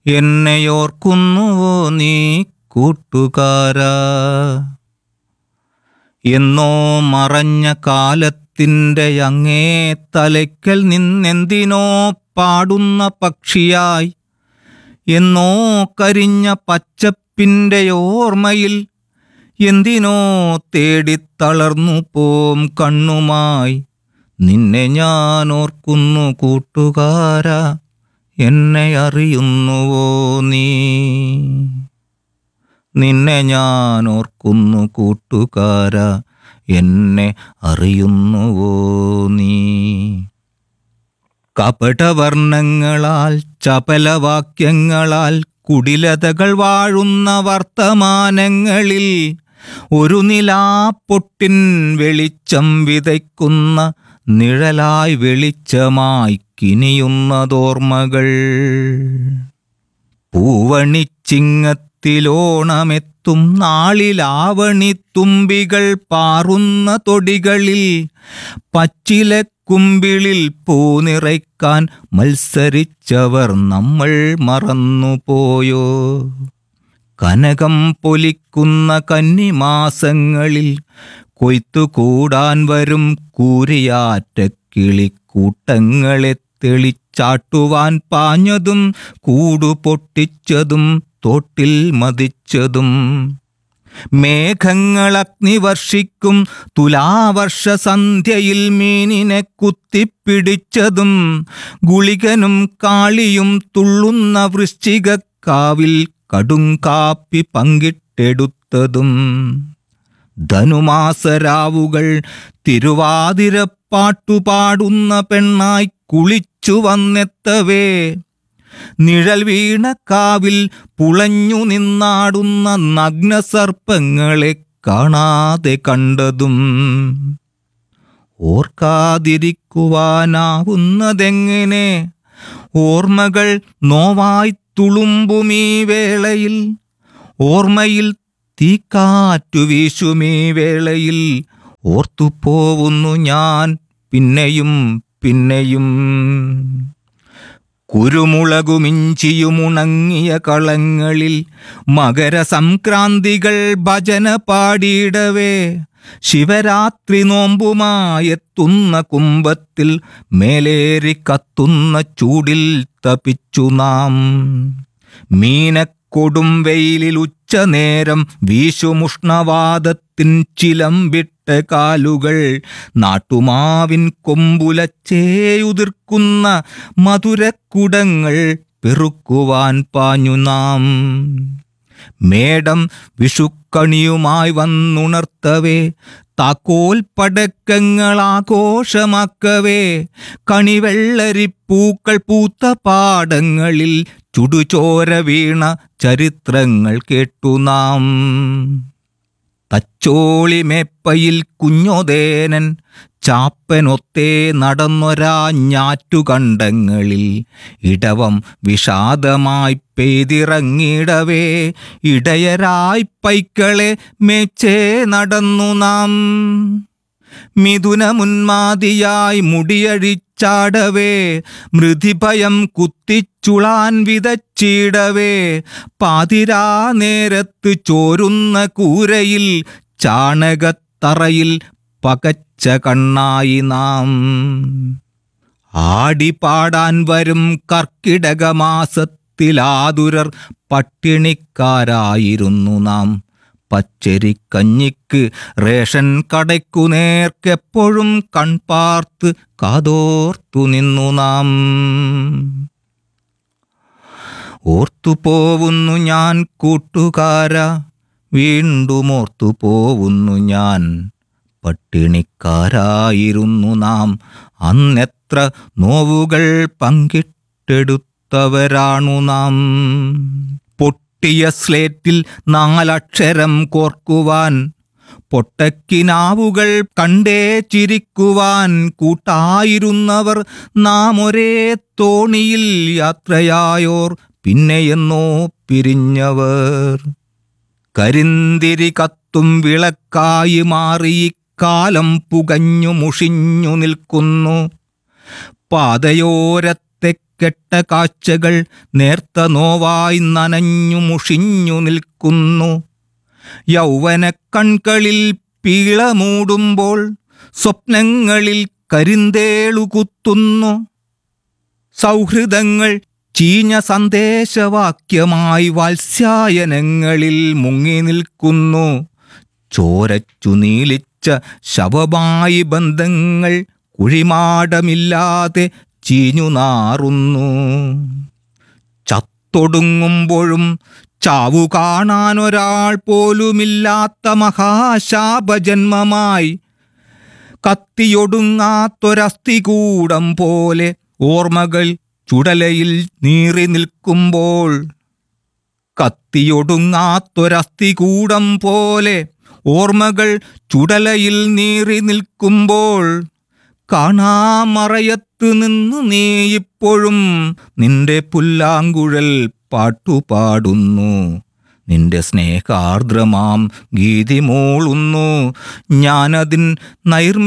എന്നെയോർക്കുന്നുവോ നീ കൂട്ടുകാരാ എന്നോ മറഞ്ഞ കാലത്തിൻ്റെ അങ്ങേ തലയ്ക്കൽ നിന്നെന്തിനോ പാടുന്ന പക്ഷിയായി എന്നോ കരിഞ്ഞ പച്ചപ്പിൻ്റെ ഓർമ്മയിൽ എന്തിനോ തേടിത്തളർന്നു പോം കണ്ണുമായി നിന്നെ ഞാൻ ഓർക്കുന്നു കൂട്ടുകാരാ എന്നെ അറിയുന്നുവോ നീ നിന്നെ ഞാൻ ഓർക്കുന്നു കൂട്ടുകാരാ എന്നെ അറിയുന്നുവോ നീ കപടവർണ്ണങ്ങളാൽ ചപലവാക്യങ്ങളാൽ കുടിലതകൾ വാഴുന്ന വർത്തമാനങ്ങളിൽ ഒരു നിലാപ്പൊട്ടിൻ വെളിച്ചം വിതയ്ക്കുന്ന നിഴലായി വെളിച്ചമായി കിനിയുന്നതോർമ്മകൾ പൂവണിച്ചിങ്ങത്തിലോണമെത്തും നാളിലാവണിത്തുമ്പികൾ പാറുന്ന തൊടികളിൽ പച്ചില കുമ്പിളിൽ പൂനിറയ്ക്കാൻ മത്സരിച്ചവർ നമ്മൾ മറന്നുപോയോ കനകം പൊലിക്കുന്ന കന്നിമാസങ്ങളിൽ കൊയ്ത്തുകൂടാൻ വരും കൂരിയാറ്റ കിളിക്കൂട്ടങ്ങളെ തെളിച്ചാട്ടുവാൻ പാഞ്ഞതും കൂടു പൊട്ടിച്ചതും തോട്ടിൽ മതിച്ചതും മേഘങ്ങൾ അഗ്നി വർഷിക്കും തുലാവർഷ സന്ധ്യയിൽ മീനിനെ കുത്തിപ്പിടിച്ചതും ഗുളികനും കാളിയും തുള്ളുന്ന വൃശ്ചികക്കാവിൽ കടുങ്കാപ്പി പങ്കിട്ടെടുത്തതും ധനുമാസരാവുകൾ തിരുവാതിരപ്പാട്ടുപാടുന്ന പെണ്ണായി കുളിച്ചു വന്നെത്തവേ നിഴൽ വീണ കാവിൽ പുളഞ്ഞു നിന്നാടുന്ന നഗ്നസർപ്പങ്ങളെ കാണാതെ കണ്ടതും ഓർക്കാതിരിക്കുവാനാവുന്നതെങ്ങനെ ഓർമ്മകൾ നോവായി തുളുമ്പുമീ വേളയിൽ ഓർമ്മയിൽ തീക്കാറ്റു വീശുമീ വേളയിൽ ഓർത്തുപോവുന്നു ഞാൻ പിന്നെയും പിന്നെയും കുരുമുളകുമിഞ്ചിയുമുണങ്ങിയ കളങ്ങളിൽ മകരസംക്രാന്തികൾ ഭജന പാടിയിടവേ ശിവരാത്രി നോമ്പുമായെത്തുന്ന കുംഭത്തിൽ മേലേറി കത്തുന്ന ചൂടിൽ തപിച്ചു നാം മീനക്കൊടും വെയിലിൽ ഉച്ചനേരം വീശുമുഷ്ണവാദത്തിൻ ചിലമ്പിട്ട കാലുകൾ നാട്ടുമാവിൻ കൊമ്പുലച്ചേയുതിർക്കുന്ന മധുരക്കുടങ്ങൾ പെറുക്കുവാൻ പാഞ്ഞു നാം മേടം വിഷുക്കണിയുമായി വന്നുണർത്തവേ താക്കോൽ പടക്കങ്ങൾ ആഘോഷമാക്കവേ കണിവെള്ളരിപ്പൂക്കൾ പൂത്ത പാടങ്ങളിൽ ചുടുചോര വീണ ചരിത്രങ്ങൾ കേട്ടു നാം തച്ചോളിമേപ്പയിൽ കുഞ്ഞോദേനൻ ചാപ്പനൊത്തേ നടന്നൊരാ ഞാറ്റുകണ്ടങ്ങളിൽ ഇടവം വിഷാദമായി പെയ്തിറങ്ങിടവേ ഇടയരായി പൈക്കളെ മേച്ചേ നടന്നു നാം മിഥുനമുന്മാതിയായി മുടിയഴിച്ചാടവേ മൃതിഭയം കുത്തിച്ചുളാൻ വിതച്ചിടവേ പാതിരാ നേരത്ത് ചോരുന്ന കൂരയിൽ ചാണകത്തറയിൽ പകച്ച കണ്ണായി നാം ആടിപ്പാടാൻ വരും കർക്കിടക മാസത്തിലാതുരർ പട്ടിണിക്കാരായിരുന്നു നാം പച്ചരിക്കഞ്ഞിക്ക് റേഷൻ കടയ്ക്കു നേർക്കെപ്പോഴും കൺപാർത്ത് കാതോർത്തു നിന്നു നാം ഓർത്തുപോവുന്നു ഞാൻ കൂട്ടുകാര വീണ്ടും ഓർത്തുപോവുന്നു ഞാൻ പട്ടിണിക്കാരായിരുന്നു നാം അന്നെത്ര നോവുകൾ പങ്കിട്ടെടുത്തവരാണു നാം പൊട്ടിയ സ്ലേറ്റിൽ നാലക്ഷരം കോർക്കുവാൻ പൊട്ടക്കിനാവുകൾ കണ്ടേ ചിരിക്കുവാൻ കൂട്ടായിരുന്നവർ നാം ഒരേ തോണിയിൽ യാത്രയായോർ പിന്നെയെന്നോ പിരിഞ്ഞവർ കരിന്തിരി കത്തും വിളക്കായി മാറി കാലം പുകഞ്ഞു മുഷിഞ്ഞു നിൽക്കുന്നു പാതയോരത്തെ കെട്ട കാഴ്ചകൾ നേർത്ത നോവായി നനഞ്ഞു മുഷിഞ്ഞു നിൽക്കുന്നു യൗവന കൺകളിൽ പീള മൂടുമ്പോൾ സ്വപ്നങ്ങളിൽ കരിന്തേളു കുത്തുന്നു സൗഹൃദങ്ങൾ ചീഞ്ഞ സന്ദേശവാക്യമായി വാത്സ്യായനങ്ങളിൽ മുങ്ങി നിൽക്കുന്നു ചോരച്ചു നീലിച്ച ശവമായി ബന്ധങ്ങൾ കുഴിമാടമില്ലാതെ ചീഞ്ഞു നാറുന്നു ചത്തൊടുങ്ങുമ്പൊഴും ചാവു കാണാനൊരാൾ പോലുമില്ലാത്ത മഹാശാപജന്മമായി കത്തിയൊടുങ്ങാത്തൊരസ്ഥികൂടം പോലെ ഓർമ്മകൾ ചുടലയിൽ നീറി നിൽക്കുമ്പോൾ കത്തിയൊടുങ്ങാത്തൊരസ്ഥികൂടം പോലെ ഓർമ്മകൾ ചുടലയിൽ നീറി നിൽക്കുമ്പോൾ കാണാമറയത്ത് നിന്ന് നീ ഇപ്പോഴും നിന്റെ പുല്ലാങ്കുഴൽ പാട്ടുപാടുന്നു നിന്റെ സ്നേഹാർദ്രമാം ഗീതി മൂളുന്നു ഞാനതിൻ നൈർമ